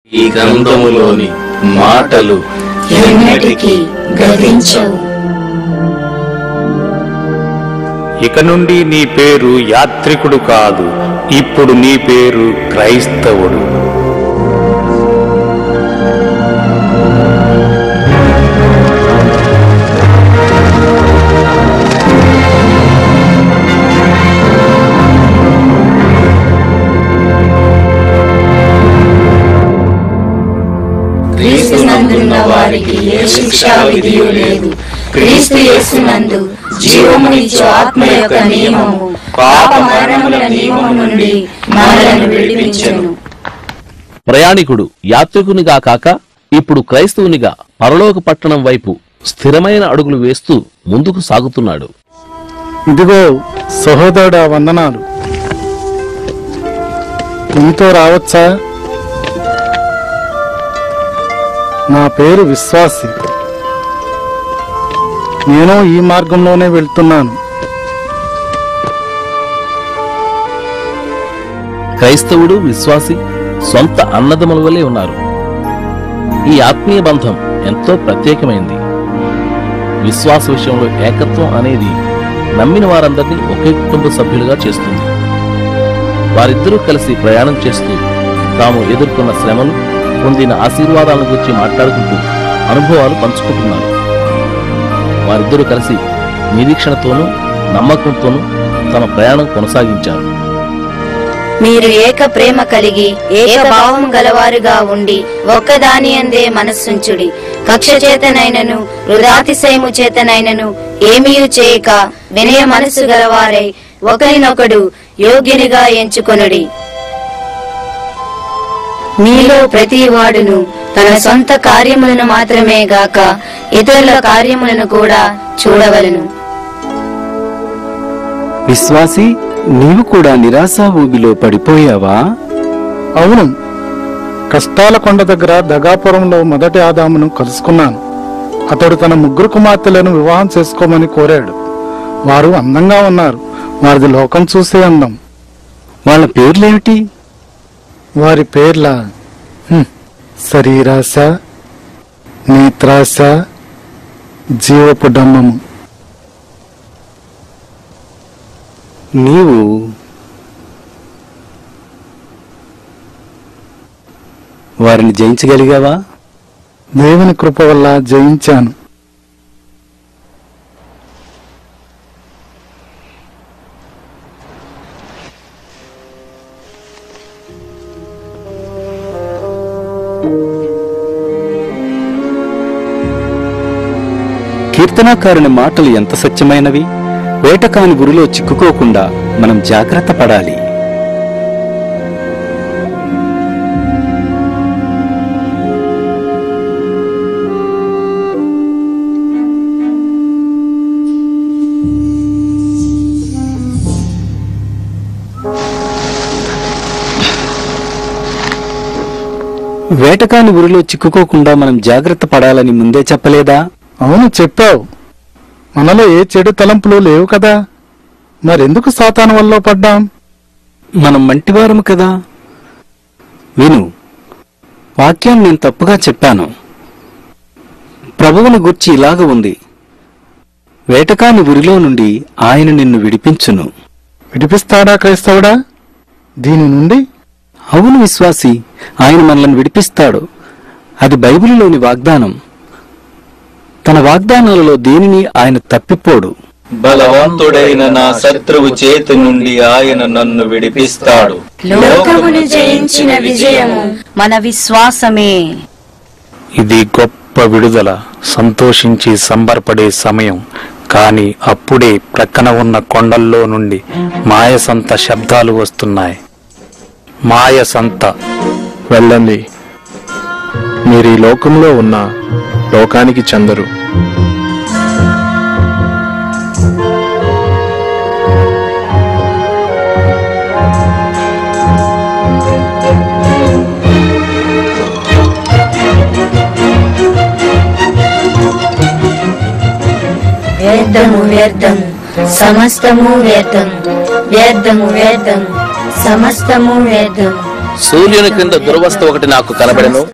ఈ గ్రంథములోని మాటలు ఎన్నటికీ గతించవు ఇక నుండి నీ పేరు యాత్రికుడు కాదు ఇప్పుడు నీ పేరు క్రైస్తవుడు క్రీస్తు నందున్న వారికి ఏ శిక్షా విధియు లేదు క్రీస్తు యేసునందు జీవమునిచ్చు ఆత్మ యొక్క నియమము పాప మరణముల నియమము నుండి మనలను విడిపించును ప్రయాణికుడు యాత్రికునిగా కాక ఇప్పుడు క్రైస్తవునిగా పరలోక పట్టణం వైపు స్థిరమైన అడుగులు వేస్తూ ముందుకు సాగుతున్నాడు ఇదిగో సహోదరుడా వందనాలు నీతో రావచ్చా నా పేరు విశ్వాసి నేను ఈ మార్గంలోనే వెళ్తున్నాను క్రైస్తవుడు విశ్వాసి సొంత అన్నదముల వలె ఉన్నారు ఈ ఆత్మీయ బంధం ఎంతో ప్రత్యేకమైంది విశ్వాస విషయంలో ఏకత్వం అనేది నమ్మిన వారందరినీ ఒకే కుటుంబ సభ్యులుగా చేస్తుంది వారిద్దరూ కలిసి ప్రయాణం చేస్తూ తాము ఎదుర్కొన్న శ్రమలు పొందిన ఆశీర్వాదాలను గురించి మాట్లాడుకుంటూ అనుభవాలు పంచుకుంటున్నారు వారిద్దరూ కలిసి నిరీక్షణతోనూ నమ్మకంతోనూ తమ ప్రయాణం కొనసాగించారు మీరు ఏక ప్రేమ కలిగి ఏక భావం గలవారుగా ఉండి ఒక్కదాని అందే మనస్సుంచుడి కక్ష చేతనైనను వృధాతిశయము చేతనైనను ఏమీయు చేయక వినయ మనస్సు గలవారై ఒకరినొకడు యోగ్యునిగా ఎంచుకొనుడి మీలో ప్రతి వాడును తన సొంత కార్యములను మాత్రమే గాక ఇతరుల కార్యములను కూడా చూడవలను విశ్వాసి నీవు కూడా నిరాశా ఊబిలో పడిపోయావా అవును కష్టాల కొండ దగ్గర దగాపురంలో మొదటి ఆదామును కలుసుకున్నాను అతడు తన ముగ్గురు కుమార్తెలను వివాహం చేసుకోమని కోరాడు వారు అందంగా ఉన్నారు వారిది లోకం చూసే అందం వాళ్ళ పేర్లేమిటి వారి పేర్ల హ్మ్, శరీరాశ నేత్రాశ జీవపు డమ్మము నీవు వారిని జయించగలిగావా దేవుని కృప వల్ల జయించాను కీర్తనాకారుని మాటలు ఎంత సత్యమైనవి వేటకాని గురిలో చిక్కుకోకుండా మనం జాగ్రత్త పడాలి వేటకాని ఉరిలో చిక్కుకోకుండా మనం జాగ్రత్త పడాలని ముందే చెప్పలేదా అవును చెప్పావు మనలో ఏ చెడు తలంపులు లేవు కదా మరెందుకు సాతాను వల్ల పడ్డాం మనం మంటివారము కదా విను వాక్యం నేను తప్పుగా చెప్పాను ప్రభువుని గుర్చి ఇలాగ ఉంది వేటకాని ఉరిలో నుండి ఆయన నిన్ను విడిపించును విడిపిస్తాడా క్రైస్తవుడా దీని నుండి అవును విశ్వాసి ఆయన మనల్ని విడిపిస్తాడు అది బైబిలులోని వాగ్దానం తన వాగ్దానాలలో దేనిని ఆయన తప్పిపోడు బలవంతుడైన నా శత్రువు చేతి నుండి ఆయన నన్ను విడిపిస్తాడు లోకమును జయించిన విజయము మన విశ్వాసమే ఇది గొప్ప విడుదల సంతోషించి సంబరపడే సమయం కానీ అప్పుడే ప్రక్కన ఉన్న కొండల్లో నుండి మాయసంత శబ్దాలు వస్తున్నాయి మాయసంత వెళ్ళండి మీరు ఈ లోకంలో ఉన్న లోకానికి చెందరు వ్యర్థము వ్యర్థము సమస్తము వ్యర్థము వ్యర్థము వ్యర్థము సమస్తము వ్యర్థము సూర్యుని క్రింద దురవస్థ ఒకటి నాకు కనబడెను